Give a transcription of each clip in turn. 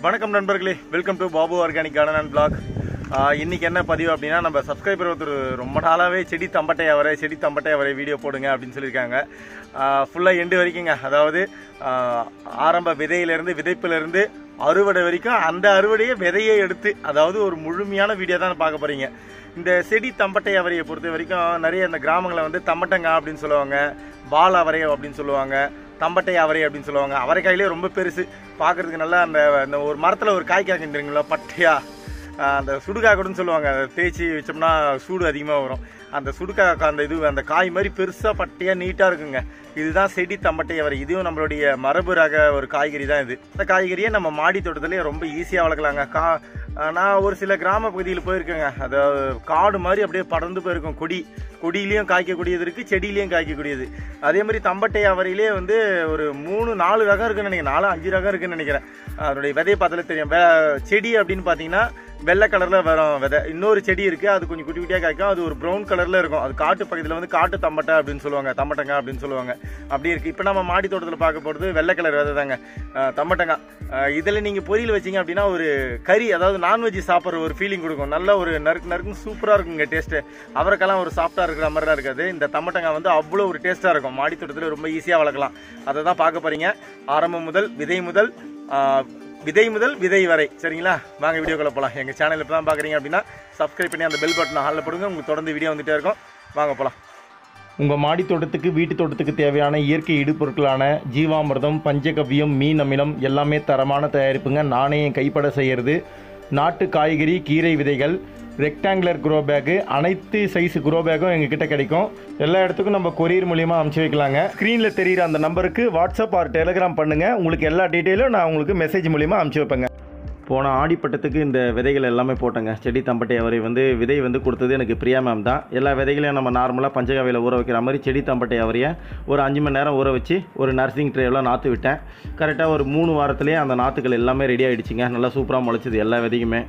வணக்கம் நண்பர்களே welcome to Babu organic garden and blog இன்னைக்கு என்ன பதிவு அப்படின்னா நம்ம சப்ஸ்கிரைபர் ஒருத்தர் ரொம்ப நாளாவே செடி தம்பட்டை அவரை செடி தம்பட்டை அவரை வீடியோ போடுங்க அப்படின்னு சொல்லியிருக்காங்க ஃபுல்லாக எண்டு வரைக்குங்க அதாவது ஆஹ், ஆரம்ப விதையிலிருந்து விதைப்பிலிருந்து அறுவடை வரைக்கும் அந்த அறுவடையை விதையை எடுத்து அதாவது ஒரு முழுமையான வீடியோ தான் பார்க்க போறீங்க இந்த செடி தம்பட்டை அவரையை பொறுத்த வரைக்கும் நிறைய இந்த கிராமங்களில் வந்து தம்பட்டங்காய் அப்படின்னு சொல்லுவாங்க பால் அவரை அப்படின்னு சொல்லுவாங்க தம்பட்டை அவரை அப்படின்னு சொல்லுவாங்க அவரைக்காயிலே ரொம்ப பெருசு பார்க்கறதுக்கு நல்லா அந்த அந்த ஒரு மரத்தில் ஒரு காய் காய்க்கும் தெரியுங்களா பட்டையா ஆஹ் அந்த சுடுகாய் கூடன்னு சொல்லுவாங்க அதை தேய்ச்சி வச்சோம்னா சூடு அதிகமாக வரும் அந்த சுடுகாய் அந்த இது அந்த காய் மாதிரி பெருசாக பட்டையாக நீட்டாக இருக்குங்க இதுதான் செடி தம்பட்டை அவரை இதுவும் நம்மளுடைய மரபு ரக ஒரு காய்கறி தான் இது இந்த காய்கறியை நம்ம மாடி தோட்டத்திலேயே ரொம்ப ஈஸியாக வளர்க்கலாங்க கா ஆஹ் நான் ஒரு சில கிராம பகுதியில் போயிருக்கேங்க அதாவது காடு மாதிரி அப்படியே படர்ந்து போயிருக்கும் கொடி கொடியிலையும் காய்க்கக்கூடியது இருக்கு செடியிலையும் காய்க்கக்கூடியது அதே மாதிரி தம்பட்டை அவரையிலே வந்து ஒரு மூணு நாலு ரகம் இருக்குன்னு நினைக்கிறேன் நாலு அஞ்சு ரகம் இருக்குன்னு நினைக்கிறேன் அதனுடைய விதையை பார்த்தாலே தெரியும் வே- செடி அப்படின்னு பார்த்தீங்கன்னா வெள்ளை கலர்ல வரும் விதை இன்னொரு செடி இருக்கு அது கொஞ்சம் குட்டி குட்டியா காய்க்கும் அது ஒரு ப்ரௌன் கலர்ல இருக்கும் அது காட்டு பக்கத்துல வந்து காட்டு தம்பட்டை அப்படின்னு சொல்லுவாங்க தம்பட்டங்காய் அப்படின்னு சொல்லுவாங்க அப்படி இருக்கு இப்போ நம்ம மாடி தோட்டத்தில் பார்க்க போறது வெள்ளை கலர் விதை தாங்க அஹ் தம்பட்டங்காய் அஹ் இதுல நீங்க பொரியல் வச்சீங்க அப்படின்னா ஒரு கறி அதாவது நான்வெஜ் சாப்பிட்ற ஒரு ஃபீலிங் கொடுக்கும் நல்ல ஒரு நறுக்கு நறுக்குன்னு சூப்பரா இருக்குங்க டேஸ்ட் அவரைக்கெல்லாம் ஒரு சாஃப்டா இருக்கிற மாதிரி தான் இருக்காது இந்த தம்பட்டங்காய் வந்து அவ்வளோ ஒரு டேஸ்டா இருக்கும் மாடி தோட்டத்தில் ரொம்ப ஈஸியா வளர்க்கலாம் அதை தான் பார்க்க போறீங்க ஆரம்பம் முதல் விதை முதல் ஆஹ், விதை முதல் விதை வரை சரிங்களா வாங்க வீடியோக்குள்ள போலாம் எங்க சேனல் இப்போ தான் பாக்குறீங்க அப்படின்னா சப்ஸ்கிரைப் பண்ணி அந்த பெல் பட்டனை ஹாலில் போடுங்க உங்களுக்கு தொடர்ந்து வீடியோ வந்துட்டே இருக்கும் வாங்க போலாம் உங்கள் மாடி தோட்டத்துக்கு வீட்டு தோட்டத்துக்கு தேவையான இயற்கை இடுபொருட்களான ஜீவாமிர்தம் பஞ்சகவ்யம் மீன் அமிலம் எல்லாமே தரமான தயாரிப்புங்க நானே என் கைப்பட செய்கிறது நாட்டு காய்கறி கீரை விதைகள் ரெக்டாங்குலர் குரோ பேக்கு அனைத்து சைஸ் குரோ பேக்கும் எங்ககிட்ட கிடைக்கும் எல்லா இடத்துக்கும் நம்ம கொரியர் மூலியமாக அனுப்பிச்சு வைக்கலாங்க ஸ்க்ரீனில் தெரிகிற அந்த நம்பருக்கு வாட்ஸ்அப் ஆர் டெலிகிராம் பண்ணுங்கள் உங்களுக்கு எல்லா டீட்டெயிலும் நான் உங்களுக்கு மெசேஜ் மூலியமாக அனுப்பிச்சு வைப்பேங்க போன ஆடிப்பட்டத்துக்கு இந்த விதைகள் எல்லாமே போட்டேங்க செடி தம்பட்டை அவரை வந்து விதை வந்து கொடுத்தது எனக்கு பிரியா மேம் தான் எல்லா விதைகளையும் நம்ம நார்மலாக பஞ்சகாவையில் ஊற வைக்கிற மாதிரி செடி தம்பட்டை அவரையை ஒரு அஞ்சு மணி நேரம் ஊற வச்சு ஒரு நர்சிங் ட்ரேவில் நாற்று விட்டேன் கரெக்டாக ஒரு மூணு வாரத்துலேயே அந்த நாற்றுகள் எல்லாமே ரெடி ஆகிடுச்சிங்க நல்லா சூப்பராக முளைச்சிது எல்லா விதையுமே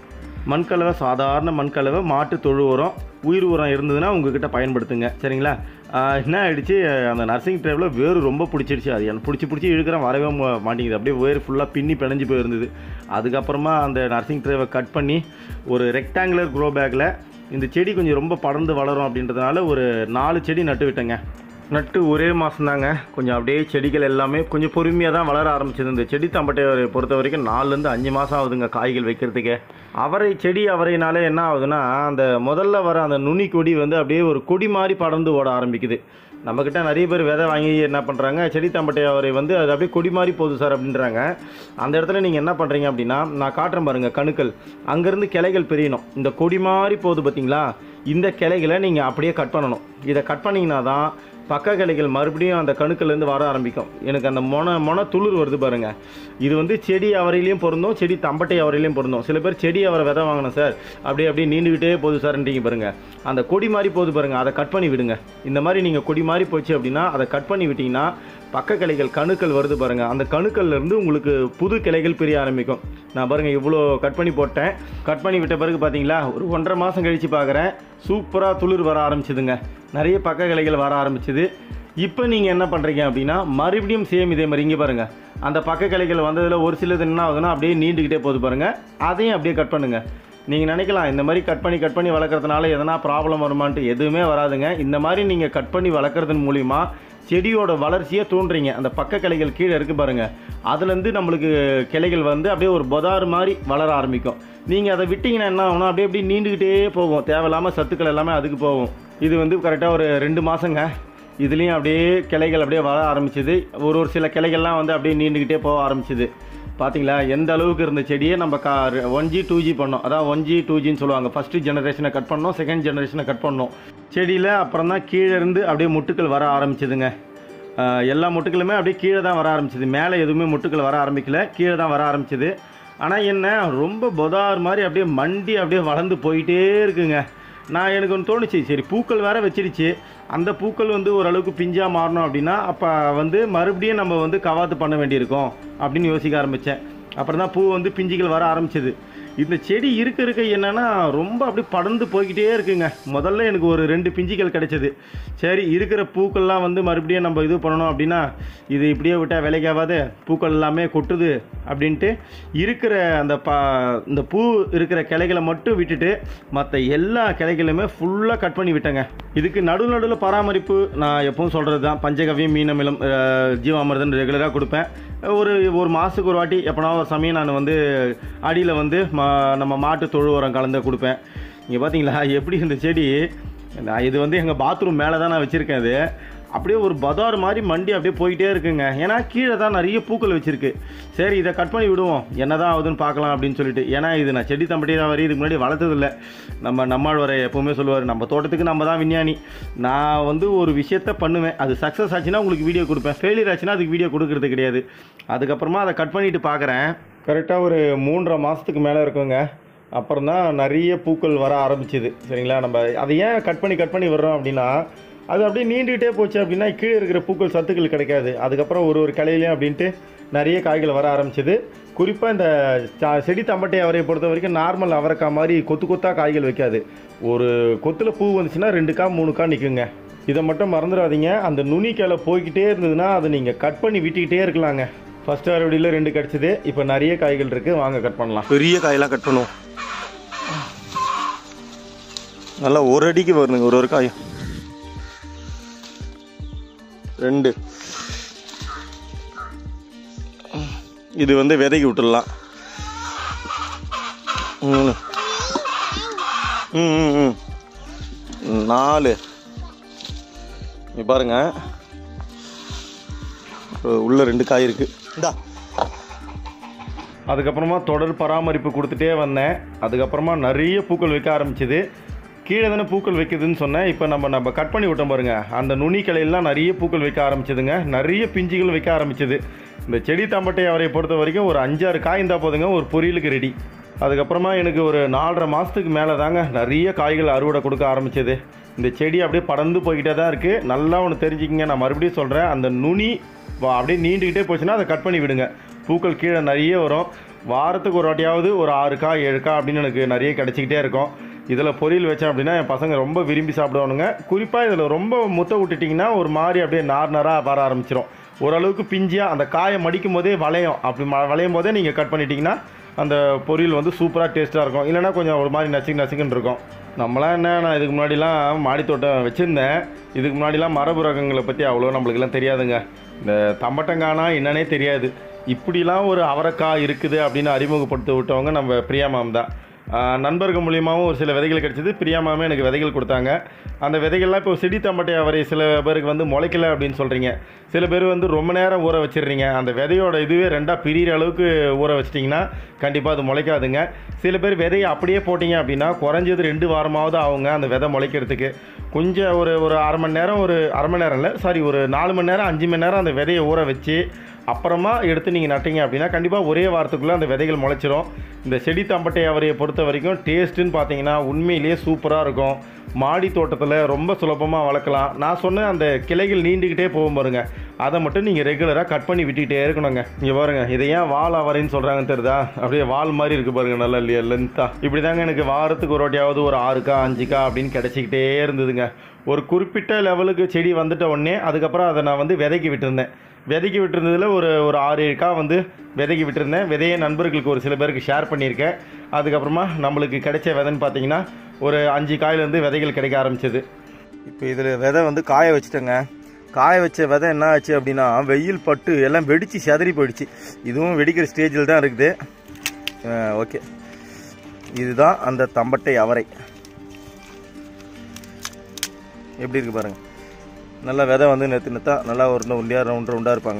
மண்கலவை சாதாரண மண்கலவை மாட்டு தொழு உரம் உயிர் உரம் இருந்ததுன்னா உங்ககிட்ட பயன்படுத்துங்க சரிங்களா ஆஹ் என்ன ஆயிடுச்சு அந்த நர்சிங் ட்ரைவில் வேறு ரொம்ப பிடிச்சிடுச்சு அது எனக்கு பிடிச்சி பிடிச்சி இழுக்கிறேன் வரவே மா- மாட்டேங்குது அப்படியே வேறு ஃபுல்லாக பின்னி பிணைஞ்சு போயிருந்தது அதுக்கப்புறமா அந்த நர்சிங் ட்ரைவை கட் பண்ணி ஒரு ரெக்டாங்குலர் க்ரோ பேக்கில் இந்த செடி கொஞ்சம் ரொம்ப படர்ந்து வளரும் அப்படின்றதுனால ஒரு நாலு செடி நட்டு விட்டேங்க நட்டு ஒரே மாதம் தாங்க கொஞ்சம் அப்படியே செடிகள் எல்லாமே கொஞ்சம் பொறுமையாக தான் வளர ஆரம்பிச்சது இந்த செடி தம்பட்டையை பொறுத்த வரைக்கும் நாலுலேருந்து அஞ்சு மாதம் ஆகுதுங்க காய்கள் வைக்கிறதுக்கே அவரை செடி அவரைனாலே என்ன ஆகுதுன்னா அந்த முதல்ல வர அந்த நுனி கொடி வந்து அப்படியே ஒரு கொடி மாதிரி படர்ந்து ஓட ஆரம்பிக்குது நம்மக்கிட்ட நிறைய பேர் விதை வாங்கி என்ன பண்ணுறாங்க செடி தம்பட்டை அவரை வந்து அது அப்படியே கொடி மாதிரி போகுது சார் அப்படின்றாங்க அந்த இடத்துல நீங்கள் என்ன பண்ணுறீங்க அப்படின்னா நான் காட்டுறேன் பாருங்கள் கணுக்கள் அங்கேருந்து கிளைகள் பிரியணும் இந்த கொடி மாதிரி போகுது பார்த்தீங்களா இந்த கிளைகளை நீங்கள் அப்படியே கட் பண்ணணும் இதை கட் பண்ணிங்கன்னா தான் பக்க கிளைகள் மறுபடியும் அந்த கணுக்கள்லேருந்து வர ஆரம்பிக்கும் எனக்கு அந்த மொன மொன துளிர் வருது பாருங்க இது வந்து செடி அவரையிலையும் பொருந்தும் செடி தம்பட்டை அவரையிலையும் பொருந்தும் சில பேர் செடி அவரை விதை வாங்கினோம் சார் அப்படியே அப்படியே நீண்டுக்கிட்டே போகுது சார்ன்றீங்க பாருங்க அந்த கொடி மாதிரி போகுது பாருங்க அதை கட் பண்ணி விடுங்க இந்த மாதிரி நீங்கள் கொடி மாதிரி போச்சு அப்படின்னா அதை கட் பண்ணி விட்டீங்கன்னா பக்க கிளைகள் கணுக்கள் வருது பாருங்க அந்த கணுக்கள்ல இருந்து உங்களுக்கு புது கிளைகள் பிரிய ஆரம்பிக்கும் நான் பாருங்க இவ்வளோ கட் பண்ணி போட்டேன் கட் பண்ணி விட்ட பிறகு பார்த்தீங்களா ஒரு ஒன்றரை மாதம் கழிச்சு பார்க்குறேன் சூப்பராக துளிர் வர ஆரம்பிச்சுதுங்க நிறைய பக்க கிளைகள் வர ஆரம்பிச்சுது இப்போ நீங்கள் என்ன பண்ணுறீங்க அப்படின்னா மறுபடியும் சேம் இதே மாதிரி இங்கே பாருங்கள் அந்த பக்க கிளைகள் வந்ததில் ஒரு சிலது என்ன ஆகுதுன்னா அப்படியே நீண்டுக்கிட்டே போகுது பாருங்கள் அதையும் அப்படியே கட் பண்ணுங்கள் நீங்கள் நினைக்கலாம் இந்த மாதிரி கட் பண்ணி கட் பண்ணி வளர்க்குறதுனால எதனா ப்ராப்ளம் வருமான்ட்டு எதுவுமே வராதுங்க இந்த மாதிரி நீங்கள் கட் பண்ணி வளர்க்குறதன் மூலிமா செடியோட வளர்ச்சியை தூண்டுறீங்க அந்த பக்க கிளைகள் கீழே இருக்கு பாருங்க அதுலேருந்து நம்மளுக்கு கிளைகள் வந்து அப்படியே ஒரு பொதாறு மாதிரி வளர ஆரம்பிக்கும் நீங்கள் அதை விட்டீங்கன்னா என்ன ஆகும்னா அப்படியே அப்படியே நீண்டுக்கிட்டே போகும் தேவையில்லாமல் சத்துக்கள் எல்லாமே அதுக்கு போகும் இது வந்து கரெக்டாக ஒரு ரெண்டு மாதங்க இதுலேயும் அப்படியே கிளைகள் அப்படியே வளர ஆரம்பிச்சுது ஒரு ஒரு சில கிளைகள்லாம் வந்து அப்படியே நீண்டுக்கிட்டே போக ஆரம்பிச்சுது பார்த்தீங்களா எந்த அளவுக்கு இருந்த செடியை நம்ம கா ஒன் ஜி டூ ஜி பண்ணோம் அதான் ஒன் ஜி டூ ஜின்னு சொல்லுவாங்க ஃபஸ்ட்டு ஜெனரேஷனை கட் பண்ணோம் செகண்ட் ஜெனரேஷனை கட் பண்ணோம் செடியில் அப்புறம் தான் கீழே இருந்து அப்படியே முட்டுக்கள் வர ஆரம்பிச்சதுங்க ஆஹ் எல்லா முட்டுக்களுமே அப்படியே கீழே தான் வர ஆரம்பிச்சது மேலே எதுவுமே முட்டுக்கள் வர ஆரம்பிக்கல கீழே தான் வர ஆரம்பிச்சது ஆனால் என்ன ரொம்ப பொதார் மாதிரி அப்படியே மண்டி அப்படியே வளர்ந்து போயிட்டே இருக்குங்க நான் எனக்கு ஒன்று தோணுச்சு சரி பூக்கள் வேற வச்சிருச்சு அந்த பூக்கள் வந்து ஓரளவுக்கு பிஞ்சாக மாறணும் அப்படின்னா அப்போ வந்து மறுபடியும் நம்ம வந்து கவாத்து பண்ண வேண்டியிருக்கும் அப்படின்னு யோசிக்க ஆரம்பித்தேன் அப்புறம் தான் பூ வந்து பிஞ்சுகள் வர ஆரம்பிச்சது இந்த செடி இருக்க இருக்க என்னன்னா ரொம்ப அப்படியே படர்ந்து போய்கிட்டே இருக்குங்க முதல்ல எனக்கு ஒரு ரெண்டு பிஞ்சுகள் கிடைச்சது சரி இருக்கிற பூக்கள்லாம் வந்து மறுபடியும் நம்ம இது பண்ணணும் அப்படின்னா இது இப்படியே விட்டால் விலைக்காவாது பூக்கள் எல்லாமே கொட்டுது அப்படின்ட்டு இருக்கிற அந்த ப இந்த பூ இருக்கிற கிளைகளை மட்டும் விட்டுட்டு மற்ற எல்லா கிளைகளுமே ஃபுல்லாக கட் பண்ணி விட்டேங்க இதுக்கு நடு நடுவில் பராமரிப்பு நான் எப்பவும் சொல்கிறது தான் பஞ்சகவியம் மீனமிலம் அஹ், ஜீவாமிர்தன் ரெகுலராக கொடுப்பேன் ஒரு ஒரு மாதத்துக்கு ஒரு வாட்டி எப்போனா ஒரு சமயம் நான் வந்து அடியில் வந்து மா நம்ம மாட்டு தொழு உரம் கலந்து கொடுப்பேன் இங்கே பார்த்தீங்களா எப்படி இந்த செடி நான் இது வந்து எங்கள் பாத்ரூம் மேலே தான் நான் வச்சுருக்கேன் இது அப்படியே ஒரு பதார் மாதிரி மண்டி அப்படியே போயிட்டே இருக்குங்க ஏன்னா கீழே தான் நிறைய பூக்கள் வச்சுருக்கு சரி இதை கட் பண்ணி விடுவோம் என்ன தான் ஆகுதுன்னு பார்க்கலாம் அப்படின்னு சொல்லிட்டு ஏன்னா இது நான் செடி தம்பட்டி தான் வரை இதுக்கு முன்னாடி வளர்த்ததில்ல நம்ம நம்மாழ்வாரை எப்போவுமே சொல்லுவார் நம்ம தோட்டத்துக்கு நம்ம தான் விஞ்ஞானி நான் வந்து ஒரு விஷயத்த பண்ணுவேன் அது சக்ஸஸ் ஆச்சுன்னா உங்களுக்கு வீடியோ கொடுப்பேன் ஃபெயிலியர் ஆச்சுன்னா அதுக்கு வீடியோ கொடுக்கறது கிடையாது அதுக்கப்புறமா அதை கட் பண்ணிட்டு பார்க்குறேன் கரெக்டாக ஒரு மூன்றரை மாதத்துக்கு மேலே இருக்குங்க அப்புறம் தான் நிறைய பூக்கள் வர ஆரம்பிச்சுது சரிங்களா நம்ம அதை ஏன் கட் பண்ணி கட் பண்ணி வர்றோம் அப்படின்னா அது அப்படியே நீண்டுகிட்டே போச்சு அப்படின்னா கீழே இருக்கிற பூக்கள் சத்துக்கள் கிடைக்காது அதுக்கப்புறம் ஒரு ஒரு கிளையிலையும் அப்படின்ட்டு நிறைய காய்கள் வர ஆரம்பிச்சது குறிப்பாக இந்த ச- செடி தம்பட்டை அவரையை பொறுத்த வரைக்கும் நார்மல் அவரைக்காய் மாதிரி கொத்து கொத்தாக காய்கள் வைக்காது ஒரு கொத்தில் பூ வந்துச்சுன்னா ரெண்டு கா மூணு கா நிற்குங்க இதை மட்டும் மறந்துடாதீங்க அந்த நுனி கிளை போய்கிட்டே இருந்ததுன்னா அதை நீங்கள் கட் பண்ணி விட்டுக்கிட்டே இருக்கலாங்க ஃபர்ஸ்ட் அறுவடையில் ரெண்டு கிடச்சிது இப்போ நிறைய காய்கள் இருக்குது வாங்க கட் பண்ணலாம் பெரிய காயெல்லாம் கட் பண்ணுவோம் நல்லா ஒரு அடிக்கு வரணுங்க ஒரு ஒரு காய் ரெண்டு இது வந்து விதைக்கு விட்டுடலாம் மூணு ம் ம், ம் நாலு இங்க பாருங்க இப்போ உள்ள ரெண்டு காய் இருக்கு இந்தா அதுக்கப்புறமா தொடர் பராமரிப்பு கொடுத்துட்டே வந்தேன் அதுக்கப்புறமா நிறைய பூக்கள் வைக்க ஆரம்பிச்சுது கீழே தானே பூக்கள் வைக்குதுன்னு சொன்னேன் இப்போ நம்ம நம்ம கட் பண்ணி விட்டோம் பாருங்க அந்த நுனி கிளையெல்லாம் நிறைய பூக்கள் வைக்க ஆரம்பிச்சதுங்க நிறைய பிஞ்சுகள் வைக்க ஆரம்பிச்சது இந்த செடி தம்பட்டை அவரை பொறுத்த வரைக்கும் ஒரு அஞ்சாறு காய் இருந்தால் போதுங்க ஒரு பொரியலுக்கு ரெடி அதுக்கப்புறமா எனக்கு ஒரு நாலரை மாதத்துக்கு மேலே தாங்க நிறைய காய்கள் அறுவடை கொடுக்க ஆரம்பிச்சது இந்த செடி அப்படியே படர்ந்து போய்கிட்டே தான் இருக்குது நல்லா ஒன்று தெரிஞ்சுக்கிங்க நான் மறுபடியும் சொல்கிறேன் அந்த நுனி வா- அப்படியே நீண்டுக்கிட்டே போச்சுன்னா அதை கட் பண்ணி விடுங்க பூக்கள் கீழே நிறைய வரும் வாரத்துக்கு ஒரு வாட்டியாவது ஒரு ஆறு காய் ஏழு காய் அப்படின்னு எனக்கு நிறைய கிடச்சிக்கிட்டே இருக்கும் இதில் பொரியல் வச்சேன் அப்படின்னா என் பசங்க ரொம்ப விரும்பி சாப்பிடுவானுங்க குறிப்பாக இதில் ரொம்ப முத்த விட்டுட்டிங்கன்னா ஒரு மாதிரி அப்படியே நார் நாராக வர ஆரம்பிச்சிரும் ஓரளவுக்கு பிஞ்சியாக அந்த காயை மடிக்கும் போதே வளையும் அப்படி ம வளையும் போதே நீங்கள் கட் பண்ணிட்டீங்கன்னா அந்த பொரியல் வந்து சூப்பராக டேஸ்ட்டாக இருக்கும் இல்லைன்னா கொஞ்சம் ஒரு மாதிரி நசுக்கு நசுக்குன்னு இருக்கும் நம்மளாம் என்ன நான் இதுக்கு முன்னாடிலாம் மாடித்தோட்டம் வச்சுருந்தேன் இதுக்கு முன்னாடிலாம் மரபு ரகங்களை பற்றி அவ்வளோ நம்மளுக்கெல்லாம் தெரியாதுங்க இந்த தம்பட்டங்கானா என்னன்னே தெரியாது இப்படிலாம் ஒரு அவரைக்காய் இருக்குது அப்படின்னு அறிமுகப்படுத்தி விட்டவங்க நம்ம பிரியா மேம் தான் ஆஹ் நண்பர்கள் மூலியமாகவும் ஒரு சில விதைகள் கிடைச்சிது பிரியா மேமே எனக்கு விதைகள் கொடுத்தாங்க அந்த விதைகள்லாம் இப்போ செடி தம்பட்டை அவரை சில பேருக்கு வந்து முளைக்கல அப்படின்னு சொல்கிறீங்க சில பேர் வந்து ரொம்ப நேரம் ஊற வச்சிடுறீங்க அந்த விதையோட இதுவே ரெண்டாக பிரியிற அளவுக்கு ஊற வச்சிட்டிங்கன்னா கண்டிப்பாக அது முளைக்காதுங்க சில பேர் விதையை அப்படியே போட்டிங்க அப்படின்னா குறைஞ்சது ரெண்டு வாரமாவது ஆகுங்க அந்த விதை முளைக்கிறதுக்கு கொஞ்சம் ஒரு ஒரு அரை மணி நேரம் ஒரு அரை மணி நேரம் இல்லை சாரி ஒரு நாலு மணி நேரம் அஞ்சு மணி நேரம் அந்த விதையை ஊற வச்சு அப்புறமா எடுத்து நீங்கள் நட்டீங்க அப்படின்னா கண்டிப்பாக ஒரே வாரத்துக்குள்ளே அந்த விதைகள் முளைச்சிரும் இந்த செடி தம்பட்டை அவரையை பொறுத்த வரைக்கும் டேஸ்ட்டுன்னு பார்த்தீங்கன்னா உண்மையிலேயே சூப்பராக இருக்கும் மாடி தோட்டத்தில் ரொம்ப சுலபமாக வளர்க்கலாம் நான் சொன்ன அந்த கிளைகள் நீண்டுக்கிட்டே போகும் பாருங்க அதை மட்டும் நீங்கள் ரெகுலராக கட் பண்ணி விட்டுக்கிட்டே இருக்கணுங்க இங்கே பாருங்க இதை ஏன் வால் அவரைன்னு சொல்கிறாங்கன்னு தெரியுதா அப்படியே வால் மாதிரி இருக்குது பாருங்க நல்லா இல்லையா லென்த்தாக இப்படி தாங்க எனக்கு வாரத்துக்கு ஒரு வாட்டியாவது ஒரு ஆறுக்கா அஞ்சுக்கா அப்படின்னு கிடச்சிக்கிட்டே இருந்ததுங்க ஒரு குறிப்பிட்ட லெவலுக்கு செடி வந்துட்ட உடனே அதுக்கப்புறம் அதை நான் வந்து விதைக்கி விட்டுருந்தேன் விதைக்கி விட்டுருந்ததில் ஒரு ஒரு ஆறு ஏக்கா வந்து விதைக்கி விட்டுருந்தேன் விதையை நண்பர்களுக்கு ஒரு சில பேருக்கு ஷேர் பண்ணியிருக்கேன் அதுக்கப்புறமா நம்மளுக்கு கிடைச்ச விதைன்னு பார்த்தீங்கன்னா ஒரு அஞ்சு காயிலேருந்து விதைகள் கிடைக்க ஆரம்பிச்சது இப்போ இதில் விதை வந்து காய வச்சுட்டேங்க காய வச்ச விதை என்ன ஆச்சு அப்படின்னா வெயில் பட்டு எல்லாம் வெடிச்சு செதறி போயிடுச்சு இதுவும் வெடிக்கிற ஸ்டேஜில் தான் இருக்குது ஓகே இதுதான் அந்த தம்பட்டை அவரை எப்படி இருக்கு பாருங்க நல்லா விதை வந்து நெத்து நெத்தா நல்லா ஒரு உண்டியா ரவுண்ட் ரவுண்டாக இருப்பாங்க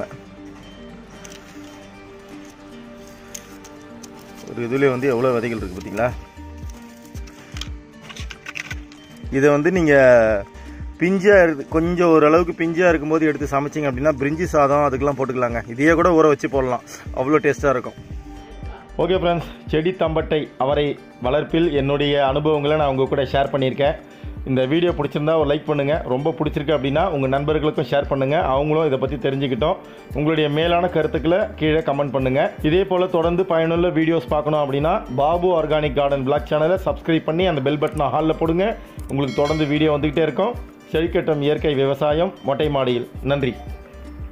ஒரு இதுலேயே வந்து எவ்வளோ விதைகள் இருக்குது பார்த்தீங்களா இதை வந்து நீங்கள் பிஞ்சாக இருக்கு கொஞ்சம் ஓரளவுக்கு பிஞ்சாக இருக்கும்போது எடுத்து சமைச்சிங்க அப்படின்னா பிரிஞ்சி சாதம் அதுக்கெல்லாம் போட்டுக்கலாங்க இதையே கூட ஊற வச்சு போடலாம் அவ்வளோ டேஸ்ட்டாக இருக்கும் ஓகே ஃப்ரெண்ட்ஸ் செடி தம்பட்டை அவரை வளர்ப்பில் என்னுடைய அனுபவங்களை நான் உங்கள் கூட ஷேர் பண்ணியிருக்கேன் இந்த வீடியோ பிடிச்சிருந்தா ஒரு லைக் பண்ணுங்கள் ரொம்ப பிடிச்சிருக்கு அப்படின்னா உங்கள் நண்பர்களுக்கும் ஷேர் பண்ணுங்கள் அவங்களும் இதை பற்றி தெரிஞ்சுக்கிட்டோம் உங்களுடைய மேலான கருத்துக்களை கீழே கமெண்ட் பண்ணுங்கள் இதே போல் தொடர்ந்து பயனுள்ள வீடியோஸ் பார்க்கணும் அப்படின்னா பாபு ஆர்கானிக் கார்டன் பிளாக் சேனலை சப்ஸ்கிரைப் பண்ணி அந்த பெல் பட்டனை ஹாலில் போடுங்க உங்களுக்கு தொடர்ந்து வீடியோ வந்துக்கிட்டே இருக்கும் செழிக்கட்டும் இயற்கை விவசாயம் மொட்டை மாடியில் நன்றி